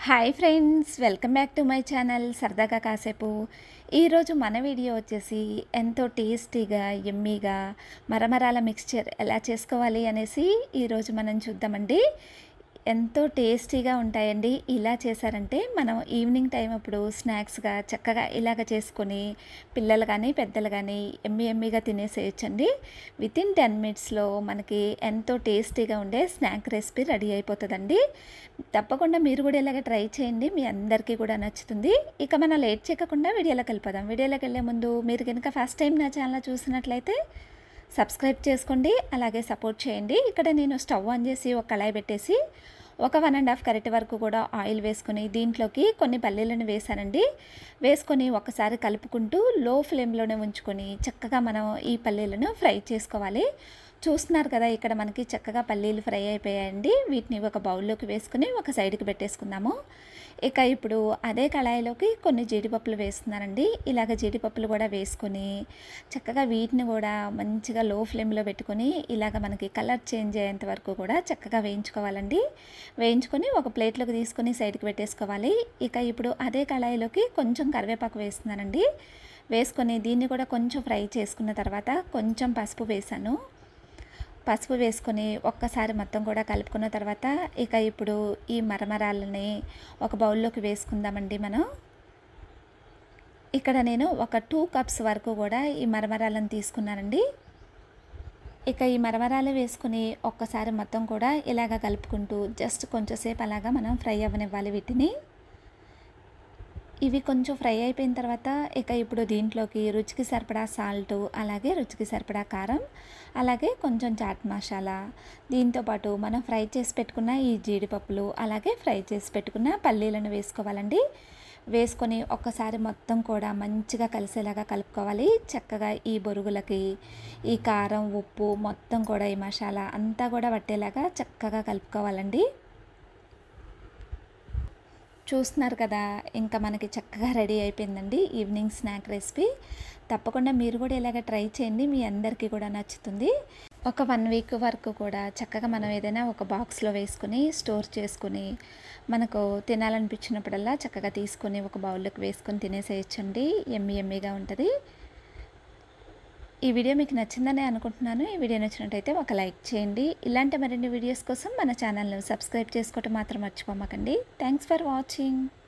hi friends welcome back to my channel సరదాగా కాసేపు ఈరోజు మన వీడియో వచ్చేసి ఎంతో టేస్టీగా ఎమ్మీగా మరమరాల మిక్స్చర్ ఎలా చేసుకోవాలి అనేసి ఈరోజు మనం చూద్దామండి ఎంతో టేస్టీగా ఉంటాయండి ఇలా చేశారంటే మనం ఈవినింగ్ టైం అప్పుడు స్నాక్స్గా చక్కగా ఇలాగ చేసుకొని పిల్లలు కానీ పెద్దలు కానీ ఎమ్మి ఎమ్మిగా తినేసేయచ్చండి విత్ ఇన్ టెన్ మినిట్స్లో మనకి ఎంతో టేస్టీగా ఉండే స్నాక్ రెసిపీ రెడీ అయిపోతుందండి తప్పకుండా మీరు కూడా ఇలాగ ట్రై చేయండి మీ అందరికీ కూడా నచ్చుతుంది ఇక మనం లేట్ చేయకుండా వీడియోలోకి వెళ్ళిపోదాం వీడియోలోకి వెళ్ళే ముందు మీరు కనుక ఫస్ట్ టైం నా ఛానల్ చూసినట్లయితే సబ్స్క్రైబ్ చేసుకోండి అలాగే సపోర్ట్ చేయండి ఇక్కడ నేను స్టవ్ ఆన్ చేసి ఒక కళాయి పెట్టేసి ఒక వన్ అండ్ హాఫ్ కరెక్ట్ వరకు కూడా ఆయిల్ వేసుకొని దీంట్లోకి కొన్ని పల్లీలను వేసానండి వేసుకొని ఒకసారి కలుపుకుంటూ లో ఫ్లేమ్లోనే ఉంచుకొని చక్కగా మనం ఈ పల్లీలను ఫ్రై చేసుకోవాలి చూస్తున్నారు కదా ఇక్కడ మనకి చక్కగా పల్లీలు ఫ్రై అయిపోయాయండి వీటిని ఒక బౌల్లోకి వేసుకుని ఒక సైడ్కి పెట్టేసుకుందాము ఇక ఇప్పుడు అదే కళాయిలోకి కొన్ని జీడిపప్పులు వేస్తున్నానండి ఇలాగ జీడిపప్పులు కూడా వేసుకొని చక్కగా వీటిని కూడా మంచిగా లో ఫ్లేమ్లో పెట్టుకొని ఇలాగ మనకి కలర్ చేంజ్ అయ్యేంత వరకు కూడా చక్కగా వేయించుకోవాలండి వేయించుకొని ఒక ప్లేట్లోకి తీసుకొని సైడ్కి పెట్టేసుకోవాలి ఇక ఇప్పుడు అదే కళాయిలోకి కొంచెం కరివేపాకు వేస్తున్నానండి వేసుకొని దీన్ని కూడా కొంచెం ఫ్రై చేసుకున్న తర్వాత కొంచెం పసుపు వేసాను పసుపు వేసుకొని ఒక్కసారి మొత్తం కూడా కలుపుకున్న తర్వాత ఇక ఇప్పుడు ఈ మరమరాలని ఒక బౌల్లోకి వేసుకుందామండి మనం ఇక్కడ నేను ఒక టూ కప్స్ వరకు కూడా ఈ మరమరాలను తీసుకున్నానండి ఇక ఈ మరమరాలు వేసుకుని ఒక్కసారి మొత్తం కూడా ఇలాగ కలుపుకుంటూ జస్ట్ కొంచెంసేపు అలాగా మనం ఫ్రై అవ్వనివ్వాలి వీటిని ఇవి కొంచెం ఫ్రై అయిపోయిన తర్వాత ఇక ఇప్పుడు దీంట్లోకి రుచికి సరిపడా సాల్ట్ అలాగే రుచికి సరిపడా కారం అలాగే కొంచెం చాట్ మసాలా దీంతోపాటు మనం ఫ్రై చేసి పెట్టుకున్న ఈ జీడిపప్పులు అలాగే ఫ్రై చేసి పెట్టుకున్న పల్లీలను వేసుకోవాలండి వేసుకొని ఒక్కసారి మొత్తం కూడా మంచిగా కలిసేలాగా కలుపుకోవాలి చక్కగా ఈ బొరుగులకి ఈ కారం ఉప్పు మొత్తం కూడా ఈ మసాలా అంతా కూడా పట్టేలాగా చక్కగా కలుపుకోవాలండి చూస్తున్నారు కదా ఇంకా మనకి చక్కగా రెడీ అయిపోయిందండి ఈవినింగ్ స్నాక్ రెసిపీ తప్పకుండా మీరు కూడా ఇలాగ ట్రై చేయండి మీ అందరికీ కూడా నచ్చుతుంది ఒక వన్ వీక్ వరకు కూడా చక్కగా మనం ఏదైనా ఒక బాక్స్లో వేసుకుని స్టోర్ చేసుకుని మనకు తినాలనిపించినప్పుడల్లా చక్కగా తీసుకొని ఒక బౌల్లోకి వేసుకొని తినేసేయచ్చండి ఎమ్మి ఎమ్మిగా ఉంటుంది ఈ వీడియో మీకు నచ్చిందని అనుకుంటున్నాను ఈ వీడియో నచ్చినట్టయితే ఒక లైక్ చేయండి ఇలాంటి మరిన్ని వీడియోస్ కోసం మన ఛానల్ని సబ్స్క్రైబ్ చేసుకోవటం మాత్రం మర్చిపోమాకండి థ్యాంక్స్ ఫర్ వాచింగ్